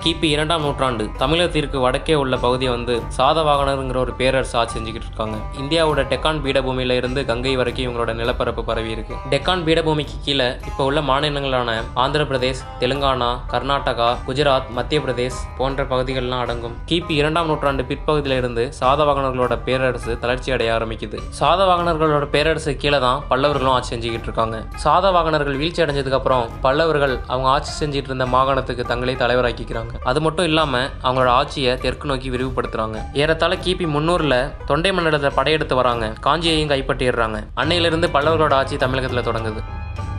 கிபி இரண்டாம் நூற்றாண்டு தமிழகத்திற்கு வடக்கே உள்ள பகுதியை வந்து சாதவாகனருங்கிற ஒரு பேரரசு ஆட்சி செஞ்சுக்கிட்டு இருக்காங்க இந்தியாவோட டெக்கான் பீடபூமியில இருந்து கங்கை வரைக்கும் இவங்களோட நிலப்பரப்பு பரவி இருக்கு டெக்கான் பீடபூமிக்கு கீழே இப்போ உள்ள மாநிலங்களான ஆந்திர பிரதேஷ் தெலுங்கானா கர்நாடகா குஜராத் மத்திய பிரதேஷ் போன்ற பகுதிகள்லாம் அடங்கும் கிபி இரண்டாம் நூற்றாண்டு பிற்பகுதியில இருந்து சாதவாகனர்களோட பேரரசு தளர்ச்சி அடைய ஆரம்பிக்குது சாதவாகனர்களோட பேரரசு கீழே தான் பல்லவர்களும் ஆட்சி செஞ்சுக்கிட்டு இருக்காங்க சாதவாகனர்கள் வீழ்ச்சி அடைஞ்சதுக்கு அப்புறம் பல்லவர்கள் அவங்க ஆட்சி செஞ்சுட்டு இருந்த மாகாணத்துக்கு தங்களை தலைவராக்கிக்கிறாங்க அது மட்டும் இல்லாம அவங்களோட ஆட்சியை தெற்கு நோக்கி விரிவுபடுத்துறாங்க ஏறத்தாழ கிபி முன்னூறுல தொண்டை மண்டலத்தில் படையெடுத்து வராங்க காஞ்சியையும் கைப்பற்றிடுறாங்க அன்னையிலிருந்து பல்லவர்களோட ஆட்சி தமிழகத்தில் தொடங்குது